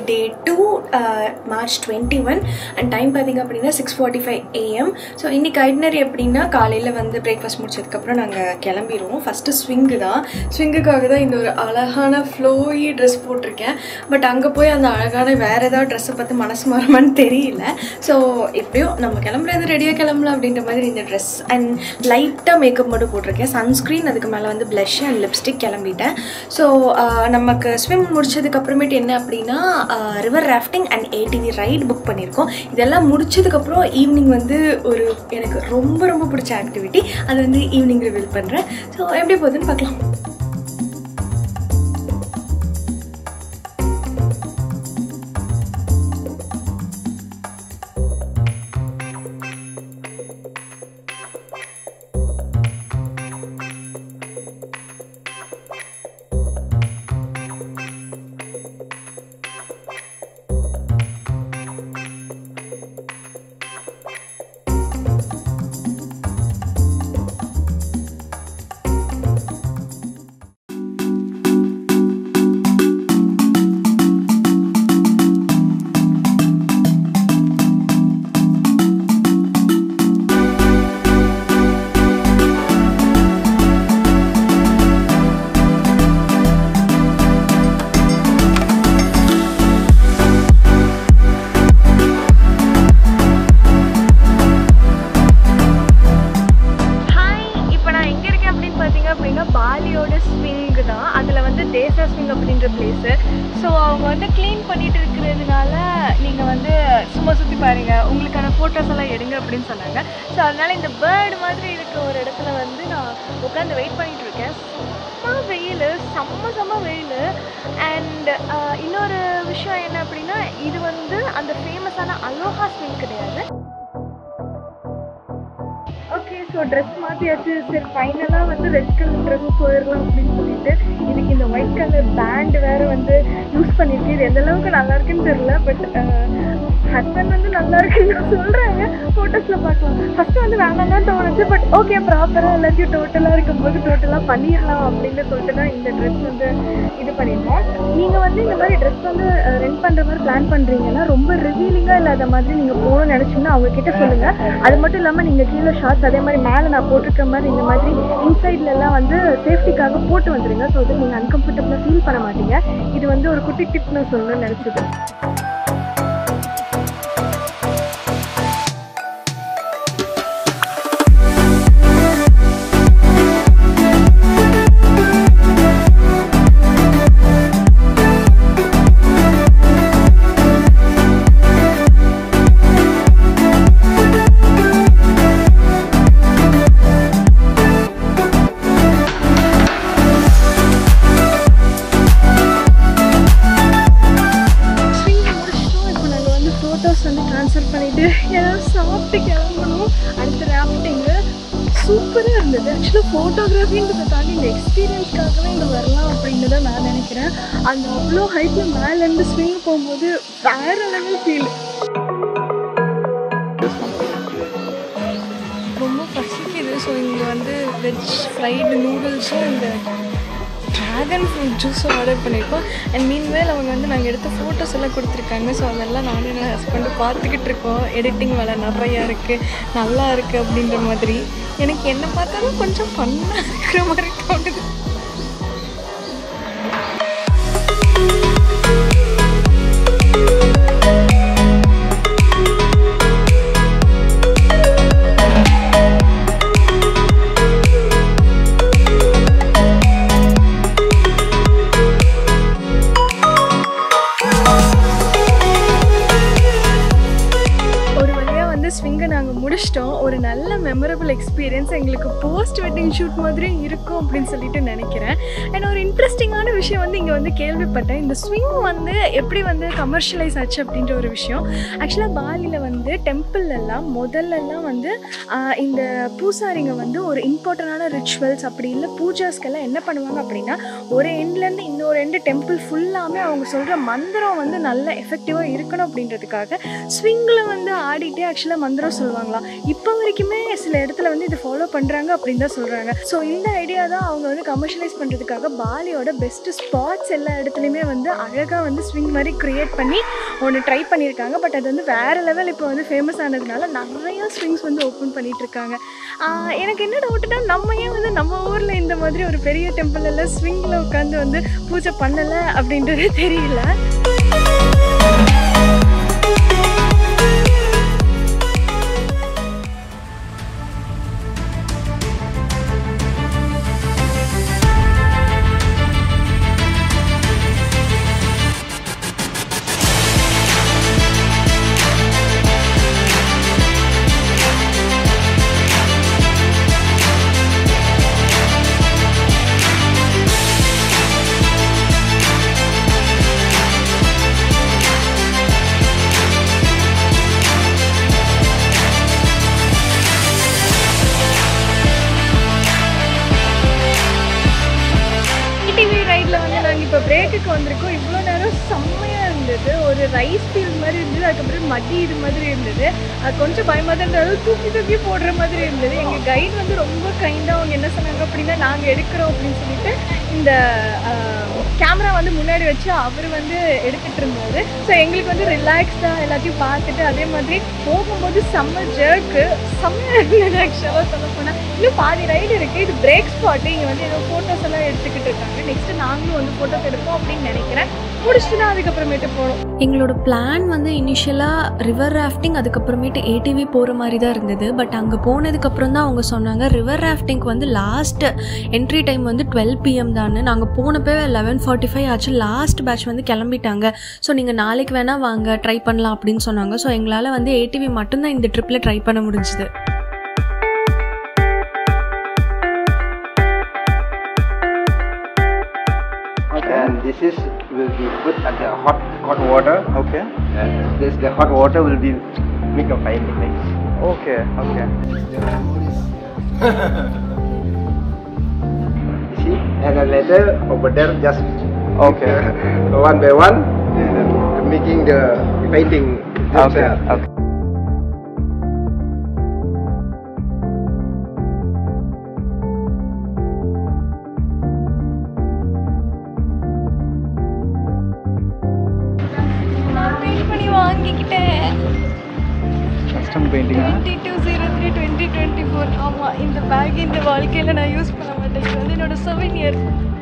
Day two March twenty one and time பார்த்தீங்க அப்படின்னா six forty five AM so இன்னைக்கு itinerary எப்படின்னா காலையில் வந்து பிரேக்ஃபாஸ்ட் முடிச்சதுக்கப்புறம் நாங்கள் கிளம்பிடுவோம் ஃபஸ்ட்டு ஸ்விங்கு தான் ஸ்விங்குக்காக தான் இந்த ஒரு அழகான ஃப்ளோயி ட்ரெஸ் போட்டிருக்கேன் பட் அங்கே போய் அந்த அழகான வேறு ஏதாவது ட்ரெஸ்ஸை பார்த்து மனசு மாறுமான்னு தெரியல ஸோ எப்படியோ நம்ம கிளம்புறது ரெடியாக கிளம்பலாம் அப்படின்ற மாதிரி இந்த ட்ரெஸ் அண்ட் லைட்டாக மேக்கப் மட்டும் போட்டிருக்கேன் சன்ஸ்க்ரீன் அதுக்கு மேலே வந்து ப்ளஷ் அண்ட் லிப்ஸ்டிக் கிளம்பிட்டேன் ஸோ நமக்கு ஸ்விம் முடிச்சதுக்கு அப்புறமேட்டு என்ன அப்படின்னா river rafting and ATV ride book பண்ணியிருக்கோம் இதெல்லாம் முடிச்சதுக்கப்புறம் ஈவினிங் வந்து ஒரு எனக்கு ரொம்ப ரொம்ப பிடிச்ச ஆக்டிவிட்டி அது வந்து ஈவினிங் ரிவீல் பண்ணுறேன் ஸோ எப்படி போகுதுன்னு பார்க்கலாம் ஹாய் இப்போ நான் எங்கே இருக்கேன் அப்படின்னு பார்த்தீங்க அப்படின்னா பாலியோட ஸ்விங் தான் அதில் வந்து தேசா ஸ்விங் அப்படின்ற பிளேஸு ஸோ அவங்க வந்து க்ளீன் பண்ணிட்டு இருக்கிறதுனால நீங்கள் வந்து சும்மா சுற்றி பாருங்க உங்களுக்கான ஃபோட்டோஸ் எல்லாம் எடுங்க அப்படின்னு சொன்னாங்க ஸோ அதனால இந்த பேர்டு மாதிரி இருக்க ஒரு இடத்துல வந்து நான் உட்காந்து வெயிட் பண்ணிட்டு இருக்கேன் செம்ம வெயில் செம்ம செம்ம வெயில் அண்ட் இன்னொரு விஷயம் என்ன அப்படின்னா இது வந்து அந்த ஃபேமஸான அலோஹா ஸ்விங் கிடையாது ஓகே ஸோ ட்ரெஸ் மாற்றியாச்சு சரி ஃபைனலாக வந்து ரெட் கலர் ட்ரெஸ் போயிடலாம் அப்படின்னு சொல்லிட்டு இதுக்கு இந்த ஒயிட் கலர் பேண்ட் வேறு வந்து யூஸ் பண்ணியிருக்கு இது எந்த அளவுக்கு நல்லா இருக்குன்னு தெரில பட் ஹஸ்பண்ட் வந்து நல்லா இருக்குன்னு சொல்கிறாங்க ஃபோட்டோஸில் பார்க்கலாம் ஃபஸ்ட்டு வந்து வேணாம் தான் தோணுச்சு பட் ஓகே ப்ராப்பராக எல்லாத்தையும் டோட்டலாக இருக்கும்போது டோட்டலாக பண்ணிடலாம் அப்படின்னு சொல்லிட்டு தான் இந்த ட்ரெஸ் வந்து இது பண்ணியிருக்கோம் நீங்கள் வந்து இந்த மாதிரி ட்ரெஸ் வந்து ரெண்ட் பண்ணுற மாதிரி பிளான் பண்ணுறீங்கன்னா ரொம்ப ரிவீலிங்காக இல்லாத மாதிரி நீங்கள் போகணும்னு நினச்சிங்கன்னா அவங்க கிட்ட சொல்லுங்கள் அது மட்டும் இல்லாமல் நீங்கள் கீழே ஷார்ட்ஸ் அதே மாதிரி மேலே நான் போட்டிருக்க மாதிரி இந்த மாதிரி இன்சைட்ல எல்லாம் வந்து சேஃப்டிக்காக போட்டு வந்துடுங்க ஸோ அது நீங்கள் அன்கம்ஃபர்டபுளாக ஃபீல் பண்ண மாட்டீங்க இது வந்து ஒரு குட்டி டிப் நான் சொல்லணும்னு நினச்சது ஸ்விங் முடிச்சிட்டோம் இப்போ நாங்கள் வந்து ஃபோட்டோஸ் வந்து ட்ரான்ஸ்ஃபர் பண்ணிவிட்டு ஏதாவது சாப்பிட்டு கிளம்பணும் அடுத்த ராஃப்டிங்கு சூப்பராக இருந்தது ஆக்சுவலாக ஃபோட்டோகிராஃபின்றதை தாண்டி இந்த எக்ஸ்பீரியன்ஸ்க்காகவே இங்கே வரலாம் அப்படின்னு தான் நான் நினைக்கிறேன் அந்த அவ்வளோ ஹைட்டில் மேலேருந்து ஸ்விங் போகும்போது வேற லெவல் ஃபீல் ரொம்ப பசிக்குது ஸோ இங்கே வந்து வெஜ் ஃப்ரைடு நூடுல்ஸும் இந்த ட்ராகன் ஃப்ரூட் ஜூஸும் ஆர்டர் பண்ணியிருக்கோம் அண்ட் மீன்வேல் அவங்க வந்து நாங்கள் எடுத்த ஃபோட்டோஸ் எல்லாம் கொடுத்துருக்காங்க ஸோ அதெல்லாம் நானும் என் ஹஸ்பண்டும் பார்த்துக்கிட்டு இருக்கோம் எடிட்டிங் வேலை நிறையா இருக்குது நல்லா இருக்குது அப்படின்ற மாதிரி எனக்கு என்ன பார்த்தாலும் கொஞ்சம் ஃபன்னாக இருக்கிற மாதிரி தோணுது ஒரு வழியாக வந்து ஸ்விங்கை நாங்கள் முடிச்சிட்டோம் ஒரு நல்ல மெமரபிள் எக்ஸ்பீரியன்ஸ் எங்களுக்கு போஸ்ட் வெட்டிங் ஷூட் மாதிரியும் இருக்கும் அப்படின்னு சொல்லிட்டு நினைக்கிறேன் அண்ட் ஒரு இன்ட்ரெஸ்டிங்கான விஷயம் வந்து இங்கே வந்து கேள்விப்பட்டேன் இந்த ஸ்விங் வந்து எப்படி வந்து கமர்ஷியலைஸ் ஆச்சு அப்படின்ற ஒரு விஷயம் ஆக்சுவலாக பாலியில் வந்து டெம்பிள் எல்லாம் முதல்லலாம் வந்து ஆஹ், இந்த பூசாரிங்க வந்து ஒரு இம்பார்ட்டண்டான ரிச்சுவல்ஸ் அப்படி இல்லை பூஜாஸ்க்கெல்லாம் என்ன பண்ணுவாங்க அப்படின்னா ஒரு எண்ட்லேருந்து இன்னொரு எண்டு டெம்பிள் ஃபுல்லாமே அவங்க சொல்கிற மந்திரம் வந்து நல்ல எஃபெக்டிவாக இருக்கணும் அப்படின்றதுக்காக ஸ்விங்கில் வந்து ஆடிட்டே ஆக்சுவலாக மந்திரம் சொல்லுவாங்களாம் இப்போ வரைக்குமே சில இடத்துல வந்து இதை ஃபாலோ பண்ணுறாங்க அப்படின்னு தான் சொல்கிறாங்க ஸோ இந்த ஐடியா தான் அவங்க வந்து கமர்ஷியலைஸ் பண்ணுறதுக்காக பாலியோட பெஸ்ட்டு ஸ்பாட்ஸ் எல்லா இடத்துலையுமே வந்து அழகாக வந்து ஸ்விங் மாதிரி க்ரியேட் பண்ணி ஒன்று ட்ரை பண்ணியிருக்காங்க பட் அது வந்து வேறு லெவல் இப்போ வந்து ஃபேமஸ் ஆனதுனால நிறைய ஸ்விங்ஸ் வந்து ஓப்பன் பண்ணிட்டு இருக்காங்க ஆஹ் எனக்கு என்ன டவுட்னா நம்ம ஏன் வந்து நம்ம ஊரில் இந்த மாதிரி ஒரு பெரிய டெம்பிள் எல்லாம் ஸ்விங்கில் உட்காந்து வந்து பூஜை பண்ணலை அப்படின்றது தெரியல டிவி ரைடில் வந்து நாங்கள் இப்போ பிரேக்குக்கு வந்திருக்கோம் இவ்வளோ நேரம் செம்மையாக இருந்தது ஒரு ரைஸ் ஃபீல்ட் மாதிரி இருந்தது அதுக்கப்புறம் மடி இது மாதிரி இருந்தது அது கொஞ்சம் பயமாக தான் இருந்தாலும் தூக்கி தூக்கி போடுற மாதிரி இருந்தது எங்கள் கைடு வந்து ரொம்ப கைண்டாக அவங்க என்ன சொன்னாங்க அப்படின்னா நாங்கள் எடுக்கிறோம் அப்படின்னு சொல்லிட்டு இந்த கேமரா வந்து முன்னாடி வச்சு அவர் வந்து எடுத்துகிட்டு இருந்தாரு ஸோ எங்களுக்கு வந்து ரிலாக்ஸ்டாக எல்லாத்தையும் பார்த்துட்டு அதே மாதிரி போகும்போது செம்ம ஜர்க்கு செம்மையாக இருந்தது ஆக்சுவலாக சொல்ல போனால் இன்னும் பாதி ரைடு இருக்குது இது பிரேக் ஸ்பாட்டு இங்கே வந்து ஏதோ ஃபோட்டோஸ் எல்லாம் எடுத்துக்கிட்டு இருக்காங்க நெக்ஸ்ட்டு நாங்களும் வந்து ஃபோட்டோஸ் எடுப்போம் அப்படின்னு நினைக்கிறேன் முடிச்சுட்டு தான் அதுக்கப்புறமேட்டு போகிறோம் எங்களோட பிளான் வந்து இனிஷியலாக ரிவர் ராஃப்டிங் அதுக்கப்புறமேட்டு ஏடிவி போகிற மாதிரி தான் இருந்தது பட் அங்கே போனதுக்கப்புறம் தான் அவங்க சொன்னாங்க ரிவர் ராஃப்டிங்க்கு வந்து லாஸ்ட் என்ட்ரி டைம் வந்து டுவெல் பிஎம் தான் நாங்கள் போனப்போ லெவன் ஃபார்ட்டி ஃபைவ் ஆச்சு லாஸ்ட் பேட்ச் வந்து கிளம்பிட்டாங்க ஸோ நீங்கள் நாளைக்கு வேணால் வாங்க ட்ரை பண்ணலாம் அப்படின்னு சொன்னாங்க ஸோ எங்களால் வந்து ஏடிவி மட்டும்தான் இந்த ட்ரிப்பில் ட்ரை பண்ண முடிஞ்சுது And this is will be put at the hot hot water. Okay. And this the hot water will be make a fine place. Okay. Okay. You see, and then later over there just Okay. uh, one by one and then making the painting. Okay. themselves. Okay. நான் paint பண்ணி வாங்கிக்கிட்டேன் Custom painting. Huh? Twenty two zero three twenty twenty four ஆமாம் இந்த back இந்த வாழ்க்கையில் நான் use பண்ண மாட்டேன் இது வந்து என்னோட சவனியர்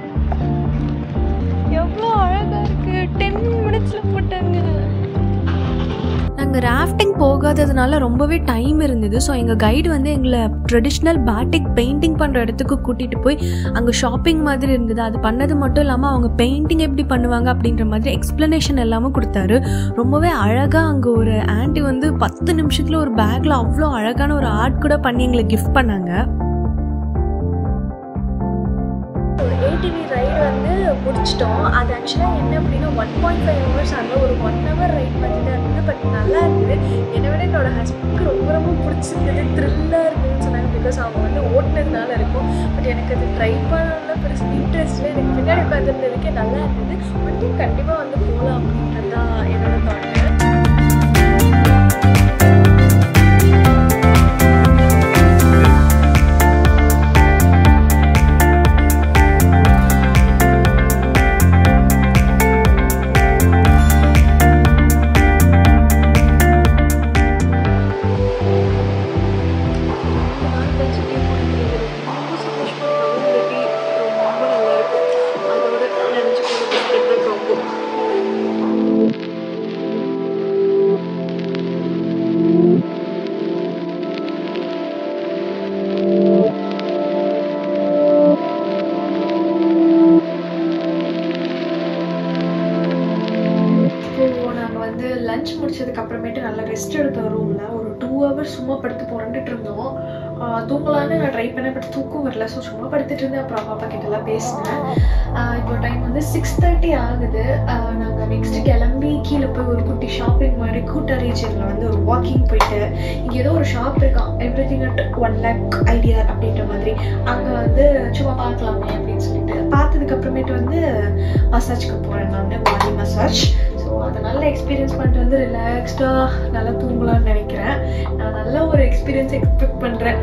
எவ்வளோ அழகாக இருக்குது டென் மினிட்ஸில் போட்டாங்க நாங்கள் ராஃப்டிங் போகாததுனால ரொம்பவே டைம் இருந்தது ஸோ எங்கள் கைடு வந்து எங்களை ட்ரெடிஷ்னல் பேட்டிக் பெயிண்டிங் பண்ணுற இடத்துக்கு கூட்டிகிட்டு போய் அங்கே ஷாப்பிங் மாதிரி இருந்தது அது பண்ணது மட்டும் இல்லாமல் அவங்க பெயிண்டிங் எப்படி பண்ணுவாங்க அப்படின்ற மாதிரி எக்ஸ்ப்ளனேஷன் எல்லாமே கொடுத்தாரு ரொம்பவே அழகாக அங்கே ஒரு ஆண்டி வந்து பத்து நிமிஷத்தில் ஒரு பேக்கில் அவ்வளோ அழகான ஒரு ஆர்ட் கூட பண்ணி எங்களுக்கு கிஃப்ட் பண்ணாங்க ஏடிவி ரைடு வந்து முடிச்சிட்டோம் அது ஆக்சுவலாக என்ன அப்படின்னா ஒன் பாயிண்ட் ஃபைவ் ஹவர்ஸ் அந்த ஒரு ஒன் ஹவர் ரைட் மாதிரி தான் இருந்தது பட் நல்லா இருந்தது என்னை விட என்னோட ஹஸ்பண்ட்க்கு ரொம்ப ரொம்ப பிடிச்சிருந்தது த்ரில்லாக இருந்ததுன்னு சொன்னாங்க பிகாஸ் அவங்க வந்து ஓட்டுனதுனால இருக்கும் பட் எனக்கு அது ட்ரை பண்ணல பெருசு இன்ட்ரெஸ்ட்டில் எனக்கு பின்னாடி உட்காந்துருந்ததுக்கே நல்லா இருந்தது பட் கண்டிப்பாக வந்து போகலாம் அப்படின்றது தான் என்னோட தாட்டு இப்போ நாங்கள் வந்து லஞ்ச் முடிச்சதுக்கு அப்புறமேட்டு நல்லா ரெஸ்ட் எடுத்தோம் ரூமில் ஒரு டூ ஹவர்ஸ் சும்மா படுத்து புரண்டுட்டு இருந்தோம் ஆஹ் தூங்கலான்னு நான் ட்ரை பண்ணேன் பட் தூக்கம் வரல ஸோ சும்மா படுத்துட்டு இருந்தேன் அப்புறம் பாப்பா கிட்டலாம் பேசினேன் ஆஹ் இப்போ டைம் வந்து சிக்ஸ் தேர்ட்டி ஆகுது நாங்கள் நெக்ஸ்ட் கிளம்பி கீழே போய் ஒரு குட்டி ஷாப்பிங் மாதிரி கூட்டா ரீஜனில் வந்து ஒரு வாக்கிங் போயிட்டு இங்கே ஏதோ ஒரு ஷாப் இருக்கான் everything at one lake idea அப்படின்ற மாதிரி அங்கே வந்து சும்மா பார்க்கலாமே அப்படின்னு சொல்லிட்டு பார்த்ததுக்கு அப்புறமேட்டு வந்து மசாஜ்க்கு போகிறேன் நான் பாடி மசாஜ் ஸோ அதை நல்லா எக்ஸ்பீரியன்ஸ் பண்ணிட்டு வந்து ரிலாக்ஸ்டாக நல்லா தூங்கலாம்னு நினைக்கிறேன் நான் எக்ஸ்பீரியன்ஸ் எக்ஸ்பெக்ட் பண்ணுறேன்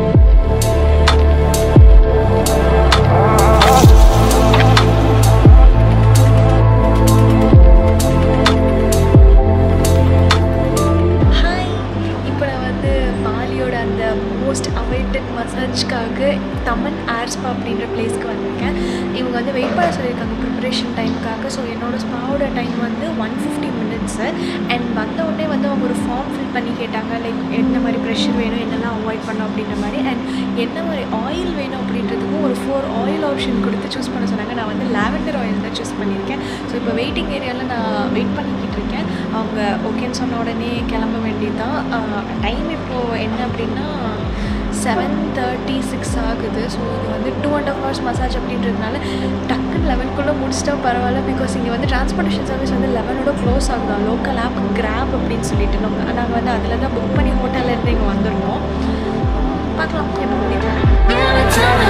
ஹாய் இப்போ நான் வந்து பாலியோட அந்த மோஸ்ட் அவைட்டட் மசாஜ்க்காக தமன் ஏர் ஸ்பா அப்படின்ற பிளேஸ்க்கு வந்திருக்கேன் இவங்க வந்து வெயிட் பண்ண சொல்லியிருக்காங்க ப்ரிப்பரேஷன் டைமுக்காக ஸோ என்னோட ஸ்பாவோட டைம் வந்து ஒன் ஃபிஃப்டி மினிட்ஸு அண்ட் வந்த உடனே வந்து அவங்க ஒரு ஃபார்ம் ஃபில் பண்ணி கேட்டாங்க லைக் என்ன மாதிரி ப்ரெஷர் வேணும் என்னெல்லாம் அவாய்ட் பண்ணணும் அப்படின்ற மாதிரி அண்ட் என்ன மாதிரி ஆயில் வேணும் அப்படின்றதுக்கும் ஒரு ஃபோர் ஆயில் ஆப்ஷன் கொடுத்து சூஸ் பண்ண சொன்னாங்க நான் வந்து லாவெண்டர் ஆயில் தான் சூஸ் பண்ணியிருக்கேன் ஸோ இப்போ வெயிட்டிங் ஏரியாவில் நான் வெயிட் பண்ணிக்கிட்டு இருக்கேன் அவங்க ஓகேன்னு சொன்ன உடனே கிளம்ப வேண்டியதுதான் டைம் இப்போது என்ன அப்படின்னா செவன் தேர்ட்டி சிக்ஸ் ஆகுது ஸோ இது வந்து two and half hours massage அப்படின்றதுனால டக்குன்னு லெவன்குள்ளே முடிச்சிட்டா பரவாயில்ல பிகாஸ் இங்கே வந்து டிரான்ஸ்போர்ட்டேஷன் சர்வீஸ் வந்து லெவனோட க்ளோஸ் ஆகுதா லோக்கல் ஆப் கிராப் அப்படின்னு சொல்லிட்டு நாங்கள் நாங்கள் வந்து அதில் தான் புக் பண்ணி ஹோட்டலில் இருந்து இங்கே வந்திருக்கோம் பார்க்கலாம் என்ன பண்ணிக்கலாம்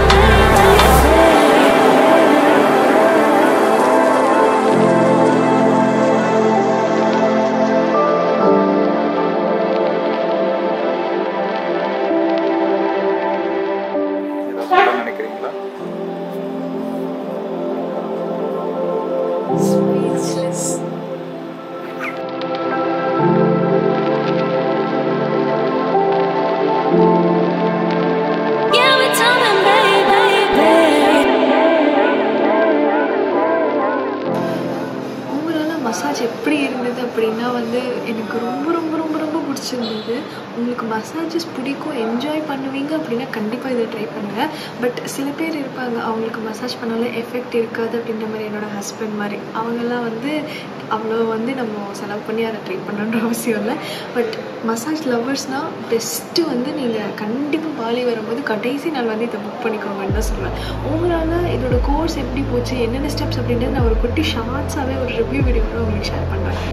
ஏதாவது சொல்ல நினைக்கிறீங்களா Speechless. ஓவராலாக மசாஜ் எப்படி இருந்தது அப்படின்னா வந்து எனக்கு ரொம்ப ரொம்ப ரொம்ப ரொம்ப பிடிச்சிருந்தது உங்களுக்கு மசாஜஸ் பிடிக்கும் என்ஜாய் பண்ணுவீங்க அப்படின்னா கண்டிப்பாக இதை ட்ரை பண்ணுங்கள் பட் சில பேர் இருப்பாங்க அவங்களுக்கு மசாஜ் பண்ணாலும் எஃபெக்ட் இருக்காது அப்படின்ற மாதிரி என்னோட ஹஸ்பண்ட் மாதிரி அவங்கெல்லாம் வந்து அவ்வளோ வந்து நம்ம செலவு பண்ணி அதை ட்ரை பண்ணணுன்ற அவசியம் இல்லை பட் மசாஜ் லவ்வர்ஸ்னால் பெஸ்ட்டு வந்து நீங்கள் கண்டிப்பாக பாலி வரும்போது கடைசி நாள் வந்து இதை புக் பண்ணிக்கோங்கன்னு தான் சொல்லுவேன் ஓவராலாக இதோட கோர்ஸ் எப்படி போச்சு என்னென்ன ஸ்டெப்ஸ் அப்படின்றது நான் ஒரு குட்டி ஷார்ட்ஸாகவே ஒரு ரிவ்யூ வீடியோவில் உங்களுக்கு ஷேர் பண்ணுறேன்